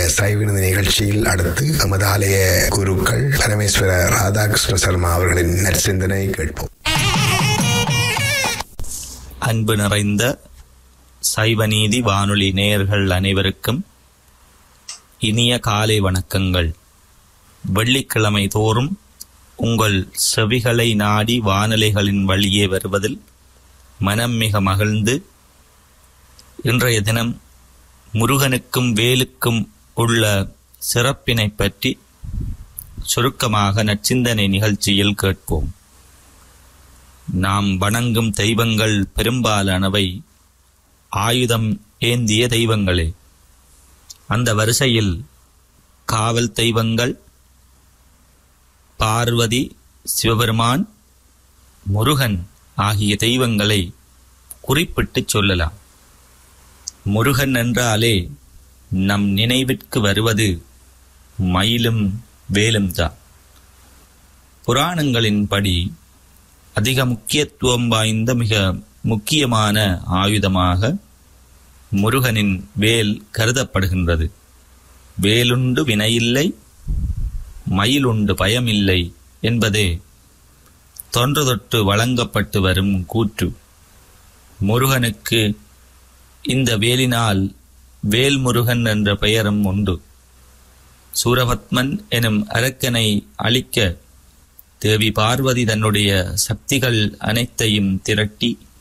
சைவினது நிகழ்ச்சியில் அடுத்து எமது ஆலய குருக்கள் பரமேஸ்வர ராதாகிருஷ்ண சர்மா அவர்களின் நற்சிந்தனை கேட்போம் அன்பு நிறைந்த சைவநீதி வானொலி நேயர்கள் அனைவருக்கும் இனிய காலை வணக்கங்கள் வெள்ளிக்கிழமை தோறும் உங்கள் செவிகளை நாடி வானொலிகளின் வழியே வருவதில் மனம் மிக மகிழ்ந்து இன்றைய தினம் முருகனுக்கும் வேலுக்கும் உள்ள சிறப்பினை பற்றி சுருக்கமாக நற்சிந்தனை நிகழ்ச்சியில் கேட்போம் நாம் வணங்கும் தெய்வங்கள் பெரும்பாலானவை ஆயுதம் ஏந்திய தெய்வங்களே அந்த வரிசையில் காவல் தெய்வங்கள் பார்வதி சிவபெருமான் முருகன் ஆகிய தெய்வங்களை குறிப்பிட்டு சொல்லலாம் முருகன் என்றாலே நம் நினைவிற்கு வருவது மயிலும் வேலும் தான் புராணங்களின்படி அதிக முக்கியத்துவம் வாய்ந்த மிக முக்கியமான ஆயுதமாக முருகனின் வேல் கருதப்படுகின்றது வேலுண்டு வினையில்லை மயிலுண்டு பயமில்லை என்பதே தொன்று தொட்டு வழங்கப்பட்டு வரும் கூற்று முருகனுக்கு இந்த வேலினால் வேல்முருகன் என்ற பெயரும் உண்டு சூரபத்மன் எனும் அரக்கனை அழிக்க தேவி பார்வதி தன்னுடைய சக்திகள் அனைத்தையும் திரட்டி